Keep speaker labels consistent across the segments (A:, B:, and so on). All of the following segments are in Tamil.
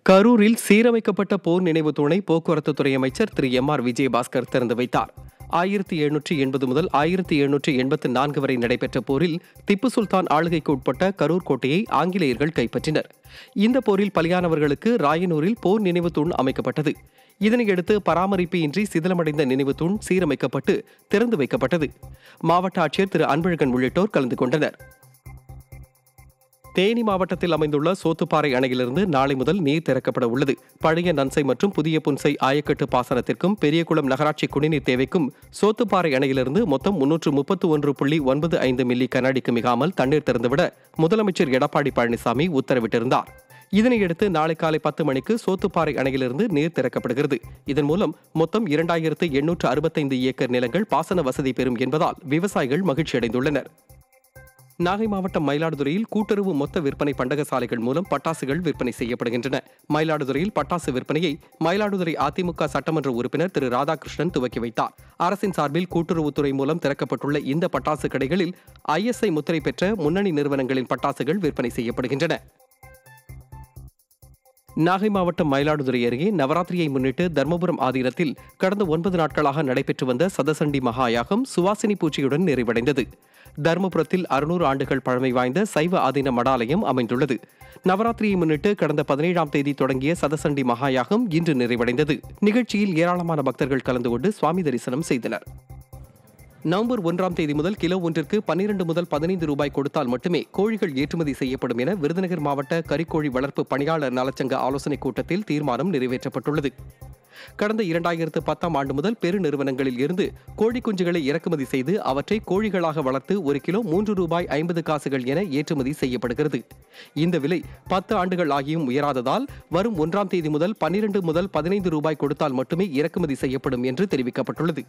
A: கரூரில் சீரமைக்கப்பட்ட போர் நினைவு தூணை போக்குவரத்து துறை அமைச்சர் திரு எம் ஆர் விஜயபாஸ்கர் திறந்து வைத்தார் ஆயிரத்தி எழுநூற்றி எண்பது முதல் ஆயிரத்தி எழுநூற்றி எண்பத்தி நான்கு வரை நடைபெற்ற போரில் திப்பு சுல்தான் ஆளுகைக்கு உட்பட்ட கரூர் கோட்டையை ஆங்கிலேயர்கள் கைப்பற்றினர் இந்த போரில் பலியானவர்களுக்கு ராயனூரில் போர் நினைவு தூண் அமைக்கப்பட்டது இதனையடுத்து பராமரிப்பு இன்றி சிதிலமடைந்த நினைவு தூண் சீரமைக்கப்பட்டு திறந்து வைக்கப்பட்டது மாவட்ட ஆட்சியர் திரு அன்பழகன் உள்ளிட்டோர் கலந்து கொண்டனர் தேனி மாவட்டத்தில் அமைந்துள்ள சோத்துப்பாறை அணையிலிருந்து நாளை முதல் நீர் திறக்கப்பட உள்ளது பழைய நன்சை மற்றும் புதிய புன்சை ஆயக்கட்டு பாசனத்திற்கும் பெரியகுளம் நகராட்சி குடிநீர் தேவைக்கும் சோத்துப்பாறை அணையிலிருந்து மொத்தம் முன்னூற்று முப்பத்து ஒன்று புள்ளி ஒன்பது ஐந்து மில்லி கண்ணாடிக்கு மிகாமல் தண்ணீர் திறந்துவிட முதலமைச்சர் எடப்பாடி பழனிசாமி உத்தரவிட்டிருந்தார் இதனையடுத்து நாளை காலை பத்து மணிக்கு சோத்துப்பாறை அணையிலிருந்து நீர் திறக்கப்படுகிறது இதன் மூலம் மொத்தம் இரண்டாயிரத்து எண்ணூற்று அறுபத்தைந்து ஏக்கர் நிலங்கள் பாசன வசதி பெறும் என்பதால் விவசாயிகள் மகிழ்ச்சியடைந்துள்ளனர் நாகை மாவட்டம் மயிலாடுதுறையில் கூட்டுறவு மொத்த விற்பனை பண்டகசாலைகள் மூலம் பட்டாசுகள் விற்பனை செய்யப்படுகின்றன மயிலாடுதுறையில் பட்டாசு விற்பனையை மயிலாடுதுறை அதிமுக சட்டமன்ற உறுப்பினர் திரு ராதாகிருஷ்ணன் துவக்கி வைத்தார் அரசின் சார்பில் கூட்டுறவுத்துறை மூலம் திறக்கப்பட்டுள்ள இந்த பட்டாசு கடைகளில் ஐஎஸ்ஐ முத்திரை பெற்ற முன்னணி நிறுவனங்களின் பட்டாசுகள் விற்பனை செய்யப்படுகின்றன நாகை மாவட்டம் மயிலாடுதுறை அருகே நவராத்திரியை முன்னிட்டு தர்மபுரம் ஆதீனத்தில் கடந்த ஒன்பது நாட்களாக நடைபெற்று வந்த சதசண்டி மகாயாகம் சுவாசினி பூச்சியுடன் நிறைவடைந்தது தர்மபுரத்தில் அறுநூறு ஆண்டுகள் பழமை வாய்ந்த சைவ ஆதீன மடாலயம் அமைந்துள்ளது நவராத்திரியை முன்னிட்டு கடந்த பதினேழாம் தேதி தொடங்கிய சதசண்டி மகாயாகம் இன்று நிறைவடைந்தது நிகழ்ச்சியில் ஏராளமான பக்தர்கள் கலந்து கொண்டு சுவாமி தரிசனம் செய்தனர் நவம்பர் ஒன்றாம் தேதி முதல் கிலோ ஒன்றிற்கு பன்னிரண்டு முதல் பதினைந்து ரூபாய் கொடுத்தால் மட்டுமே கோழிகள் ஏற்றுமதி செய்யப்படும் என விருதுநகர் மாவட்ட கறிக்கோழி வளர்ப்பு பணியாளர் நலச்சங்க ஆலோசனைக் கூட்டத்தில் தீர்மானம் நிறைவேற்றப்பட்டுள்ளது கடந்த இரண்டாயிரத்து பத்தாம் ஆண்டு முதல் பெருநிறுவனங்களில் இருந்து கோழி குஞ்சுகளை இறக்குமதி செய்து அவற்றை கோழிகளாக வளர்த்து ஒரு கிலோ மூன்று ரூபாய் ஐம்பது காசுகள் என ஏற்றுமதி செய்யப்படுகிறது இந்த விலை பத்து ஆண்டுகள் ஆகியும் உயராததால் வரும் ஒன்றாம் தேதி முதல் பன்னிரண்டு முதல் பதினைந்து ரூபாய் கொடுத்தால் மட்டுமே இறக்குமதி செய்யப்படும் என்று தெரிவிக்கப்பட்டுள்ளது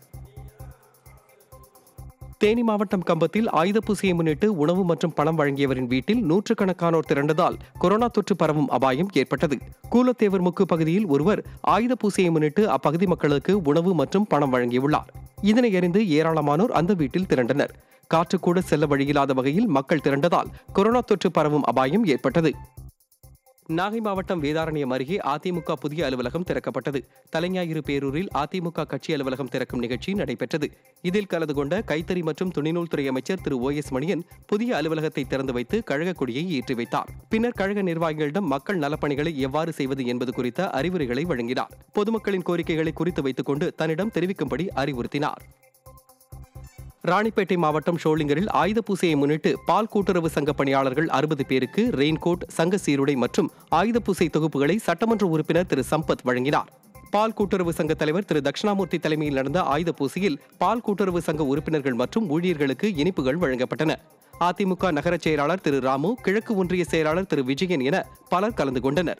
A: தேனி மாவட்டம் கம்பத்தில் ஆயுத பூசையை முன்னிட்டு உணவு மற்றும் பணம் வழங்கியவரின் வீட்டில் நூற்றுக்கணக்கானோர் திரண்டதால் கொரோனா தொற்று பரவும் அபாயம் ஏற்பட்டது கூலத்தேவர் முக்கு பகுதியில் ஒருவர் ஆயுத பூசையை முன்னிட்டு அப்பகுதி மக்களுக்கு உணவு மற்றும் பணம் வழங்கியுள்ளார் இதனை அறிந்து ஏராளமானோர் அந்த வீட்டில் திரண்டனர் காற்று கூட செல்ல வழியில்லாத வகையில் மக்கள் திரண்டதால் கொரோனா தொற்று பரவும் அபாயம் ஏற்பட்டது நாகை மாவட்டம் வேதாரண்யம் அருகே அதிமுக புதிய அலுவலகம் திறக்கப்பட்டது தலைஞாயிறு பேரூரில் அதிமுக கட்சி அலுவலகம் திறக்கும் நிகழ்ச்சி நடைபெற்றது இதில் கலந்து கொண்ட கைத்தறி மற்றும் துணிநூல் துறை அமைச்சர் திரு ஓ எஸ் மணியன் புதிய அலுவலகத்தை திறந்து வைத்து கழக கொடியை ஏற்றி வைத்தார் பின்னர் கழக நிர்வாகிகளிடம் மக்கள் நலப்பணிகளை எவ்வாறு செய்வது என்பது குறித்த அறிவுரைகளை வழங்கினார் பொதுமக்களின் கோரிக்கைகளை குறித்து வைத்துக் கொண்டு தன்னிடம் தெரிவிக்கும்படி அறிவுறுத்தினார் ராணிப்பேட்டை மாவட்டம் ஷோலிங்கரில் ஆயுத பூசையை முன்னிட்டு பால் கூட்டுறவு சங்க பணியாளர்கள் அறுபது பேருக்கு ரெயின்கோட் சங்க சீருடை மற்றும் ஆயுத பூசை தொகுப்புகளை சட்டமன்ற உறுப்பினர் திரு சம்பத் வழங்கினார் பால் கூட்டுறவு சங்க தலைவர் திரு தட்சிணாமூர்த்தி தலைமையில் நடந்த ஆயுத பூசையில் பால் கூட்டுறவு சங்க உறுப்பினர்கள் மற்றும் ஊழியர்களுக்கு இனிப்புகள் வழங்கப்பட்டன அதிமுக நகரச் செயலாளர் திரு ராமு கிழக்கு ஒன்றிய செயலாளர் திரு விஜயன் என பலர் கலந்து கொண்டனர்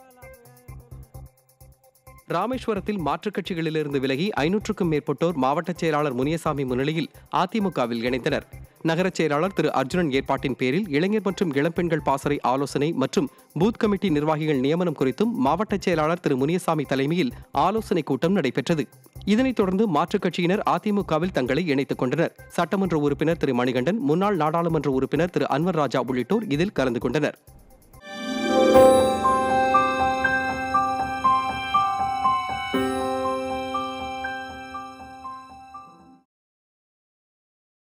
A: ராமேஸ்வரத்தில் மாற்றுக் கட்சிகளிலிருந்து விலகி ஐநூற்றுக்கும் மேற்பட்டோர் மாவட்ட செயலாளர் முனியசாமி முன்னிலையில் அதிமுகவில் இணைந்தனர் நகரச் செயலாளர் திரு அர்ஜுனன் ஏற்பாட்டின் பேரில் இளைஞர் மற்றும் இளம்பெண்கள் பாசறை ஆலோசனை மற்றும் பூத் கமிட்டி நிர்வாகிகள் நியமனம் குறித்தும் மாவட்ட செயலாளர் திரு முனியசாமி தலைமையில் ஆலோசனைக் கூட்டம் நடைபெற்றது இதனைத் தொடர்ந்து மாற்றுக் கட்சியினர் அதிமுகவில் தங்களை இணைத்துக் கொண்டனர் சட்டமன்ற உறுப்பினர் திரு மணிகண்டன் முன்னாள் நாடாளுமன்ற உறுப்பினர் திரு அன்வர் ராஜா உள்ளிட்டோர் இதில் கலந்து கொண்டனர்